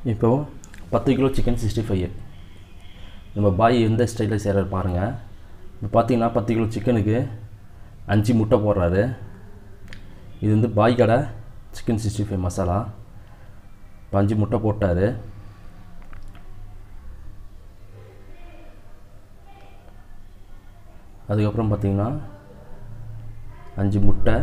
இப்போது பத்து kilo chicken sixty five நம்ம பாய் எந்த ஸ்டைலில் செய்கிறாரு பாருங்கள் இப்போ பார்த்தீங்கன்னா பத்து கிலோ சிக்கனுக்கு அஞ்சு முட்டை போடுறாரு இது வந்து பாய் கடை சிக்கன் சிக்ஸ்டி ஃபைவ் மசாலா இப்போ அஞ்சு முட்டை போட்டார் அதுக்கப்புறம் பார்த்தீங்கன்னா அஞ்சு முட்டை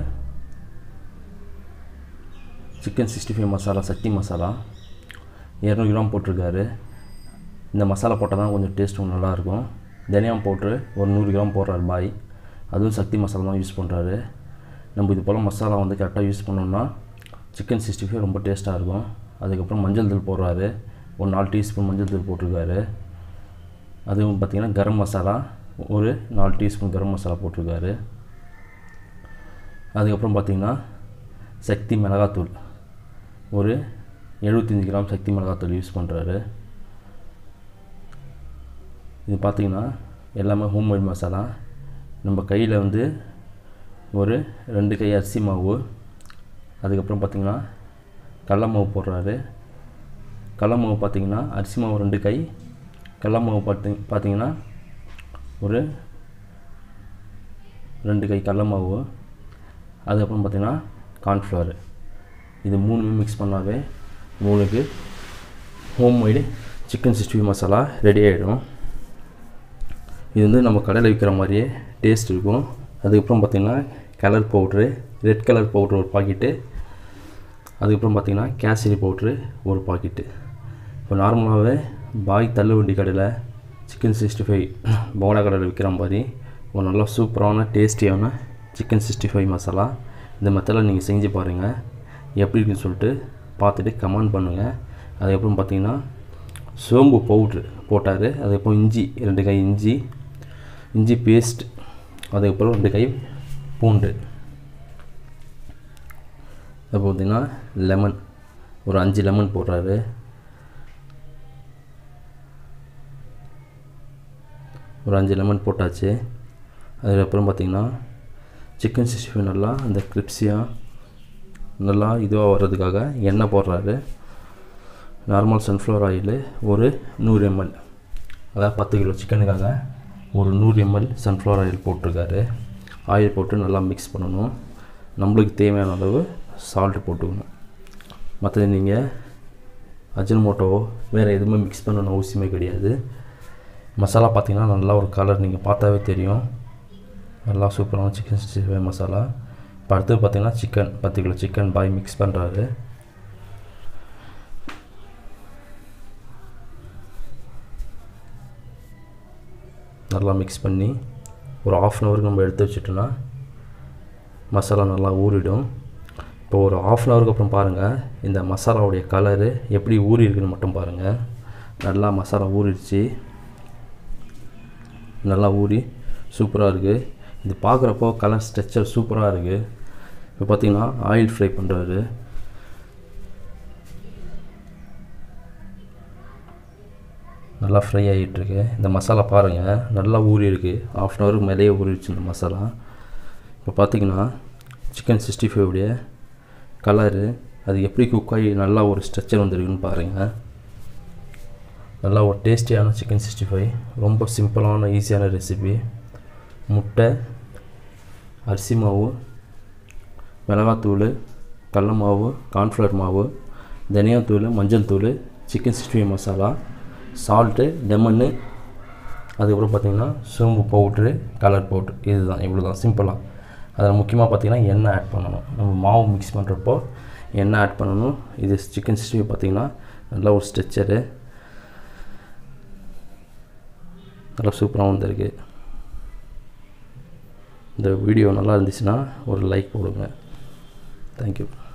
chicken sixty five masala Sakthi masala இரநூறு கிராம் போட்டிருக்காரு இந்த மசாலா போட்டால் தான் கொஞ்சம் டேஸ்ட்டும் நல்லாயிருக்கும் தனியாக போட்டு ஒரு நூறு கிராம் போடுறாரு பாய் அதுவும் சக்தி மசாலா தான் யூஸ் பண்ணுறாரு நம்ம இது போல் மசாலா வந்து கரெக்டாக யூஸ் பண்ணோம்னா சிக்கன் சிக்ஸ்டி ஃபைவ் ரொம்ப டேஸ்ட்டாக இருக்கும் அதுக்கப்புறம் மஞ்சள் தூள் போடுறாரு ஒரு நாலு டீஸ்பூன் மஞ்சள் தூள் போட்டிருக்காரு அதுவும் பார்த்திங்கன்னா கரம் மசாலா ஒரு நாலு டீஸ்பூன் கரம் மசாலா போட்டிருக்காரு அதுக்கப்புறம் பார்த்திங்கன்னா சக்தி மிளகாத்தூள் ஒரு எழுபத்தஞ்சி கிராம் சக்தி மிளகாத்தூள் யூஸ் பண்ணுறாரு இது பார்த்திங்கன்னா எல்லாமே ஹோம்மேட் மசாலா நம்ம கையில் வந்து ஒரு ரெண்டு கை அரிசி மாவு அதுக்கப்புறம் பார்த்திங்கன்னா கடல மாவு போடுறாரு கடல மாவு பார்த்திங்கன்னா அரிசி மாவு ரெண்டு கை கடல மாவு பார்த்தி பார்த்திங்கன்னா ஒரு ரெண்டு கை கடல மாவு அதுக்கப்புறம் பார்த்திங்கன்னா கார்ன்ஃப்ளவர் இது மூணுமே மிக்ஸ் பண்ணாவே உங்களுக்கு homemade chicken sixty masala ready ஆகிடும் இது வந்து நம்ம கடையில் விற்கிற மாதிரியே டேஸ்ட் இருக்கும் அதுக்கப்புறம் பார்த்திங்கன்னா colour powder red colour powder ஒரு பாக்கெட்டு அதுக்கப்புறம் பார்த்திங்கன்னா கேசரி பவுட்ரு ஒரு பாக்கெட்டு இப்போ நார்மலாகவே பாய் தள்ளுவண்டி கடையில் சிக்கன் சிக்ஸ்டி ஃபைவ் போடா கடையில் விற்கிற மாதிரி ஒரு நல்லா சூப்பரான டேஸ்டியான சிக்கன் சிக்ஸ்டி ஃபைவ் மசாலா இந்த மெத்தடில் நீங்கள் செஞ்சு பாருங்கள் எப்படி இருக்குன்னு சொல்லிட்டு பார்த்துட்டு கமெண்ட் பண்ணுங்கள் அதுக்கப்புறம் பார்த்தீங்கன்னா சோம்பு பவுட்ரு போட்டார் அதுக்கப்புறம் இஞ்சி ரெண்டு கை இஞ்சி இஞ்சி பேஸ்ட் அதுக்கப்புறம் ரெண்டு கை பூண்டு அது பார்த்திங்கன்னா லெமன் ஒரு அஞ்சு லெமன் போடுறாரு ஒரு அஞ்சு லெமன் போட்டாச்சு அதுக்கப்புறம் பார்த்திங்கன்னா சிக்கன் சிக்ஸ்டி ஃபைவ் நல்லா அந்த கிரிப்ஸியாக நல்லா இதுவாக வர்றதுக்காக எண்ணெய் போடுறாரு நார்மல் சன்ஃப்ளவர் ஆயில் ஒரு நூறு எம்எல் அதாவது பத்து கிலோ சிக்கனுக்காக ஒரு நூறு எம்எல் சன்ஃப்ளவர் ஆயில் போட்டிருக்காரு ஆயில் போட்டு நல்லா மிக்ஸ் பண்ணணும் நம்மளுக்கு தேவையான அளவு சால்ட்டு போட்டுக்கணும் மற்றது நீங்கள் அஜினமோட்டோ வேறு எதுவுமே மிக்ஸ் பண்ணணும் அவசியமே கிடையாது மசாலா பார்த்திங்கன்னா நல்லா ஒரு கலர் நீங்கள் பார்த்தாவே தெரியும் நல்லா சூப்பரான சிக்கன் சிக்ஸ்டி ஃபைவ் மசாலா இப்போ அடுத்தது பார்த்திங்கன்னா சிக்கன் பத்து கிலோ சிக்கன் பாய் மிக்ஸ் பண்ணுறாரு நல்லா மிக்ஸ் பண்ணி ஒரு ஆஃப் அன் ஹவருக்கு நம்ம எடுத்து வச்சுட்டோன்னா மசாலா நல்லா ஊறிடும் இப்போ ஒரு ஆஃப் அன் ஹவருக்கு அப்புறம் பாருங்கள் இந்த மசாலாவுடைய கலரு எப்படி ஊறி இருக்குன்னு மட்டும் பாருங்கள் நல்லா மசாலா ஊறிடுச்சு நல்லா ஊறி சூப்பராக இருக்குது இது பார்க்குறப்போ கலர் ஸ்ட்ரக்சர் சூப்பராக இருக்குது இப்போ பார்த்தீங்கன்னா ஆயில் ஃப்ரை பண்ணுறாரு நல்லா ஃப்ரை ஆகிட்டுருக்கு இந்த மசாலா பாருங்கள் நல்லா ஊறி இருக்குது ஆஃப் அன் ஹவருக்கு மேலேயே ஊறிடுச்சு இந்த மசாலா இப்போ பார்த்தீங்கன்னா சிக்கன் சிக்ஸ்டி ஃபைவுடைய கலரு அது எப்படி குக் ஆகி நல்லா ஒரு ஸ்ட்ரக்சர் வந்துருக்குன்னு பாருங்கள் நல்லா ஒரு டேஸ்டியான சிக்கன் சிக்ஸ்டி ஃபைவ் ரொம்ப சிம்பிளான ஈஸியான ரெசிபி முட்டை அரிசி மாவு மிளகாத்தூள் கடல மாவு கார்ன்ஃப்ளவர் மாவு தனியாத்தூள் மஞ்சள் தூள் chicken sixty five masala salt lemon அதுக்கப்புறம் பார்த்திங்கன்னா சோம்பு பவுட்ரு கலர் பவுட்ரு இதுதான் இவ்வளோ தான் சிம்பிளாக அதில் முக்கியமாக பார்த்திங்கன்னா எண்ணெய் ஆட் பண்ணணும் நம்ம மாவு மிக்ஸ் பண்ணுறப்போ எண்ணெய் ஆட் பண்ணணும் இது சிக்கன் சிக்ஸ்டி ஃபைவ் பார்த்திங்கன்னா நல்லா ஒரு ஸ்ட்ரெச்சரு நல்லா சூப்பராக வந்திருக்கு இந்த வீடியோ நல்லா இருந்துச்சுன்னா ஒரு லைக் போடுங்க தேங்க்யூ